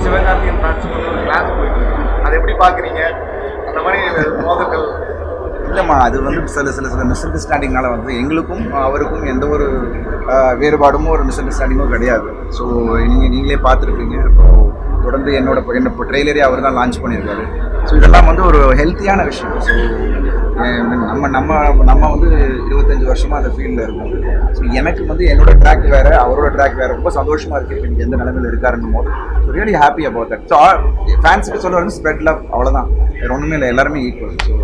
சிவகார்த்தியின் ஃபேன்ஸுக்கு வந்து ஒரு கிளாஸ் போயிட்டு இருக்கு. அதை எப்படி பார்க்குறீங்க அந்த மாதிரி மோதல்கள் இல்லைம்மா அது வந்து சில சில சில மிஸ் அண்டர்ஸ்டாண்டிங்னால வந்து எங்களுக்கும் அவருக்கும் எந்த ஒரு ஆஹ், வேறுபாடும் ஒரு மிஸ் அண்டர்ஸ்டாண்டிங்கும் கிடையாது ஸோ நீங்கள் நீங்களே பார்த்துருப்பீங்க இப்போ தொடர்ந்து என்னோட என்ன இப்போ ட்ரெய்லரே அவர் தான் லான்ச் பண்ணியிருக்காரு ஸோ இதெல்லாம் வந்து ஒரு ஹெல்த்தியான விஷயம் ஸோ நம்ம நம்ம நம்ம வந்து இருபத்தஞ்சு வருஷமாக அந்த ஃபீல்டில் இருக்கோம் ஸோ எனக்கு வந்து என்னோட ட்ராக் வேறு அவரோட ட்ராக் வேறு ரொம்ப சந்தோஷமாக இருக்குது இப்போ எனக்கு எந்த நிலமையில் இருக்காருன்னும் போது so really happy about that so ஃபேன்ஸுக்கு சொல்ல வந்து ஸ்ப்ரெட் லவ் அவ்வளோதான் வேறு ஒன்றுமே இல்லை எல்லாருமே ஈக்குவல் ஸோ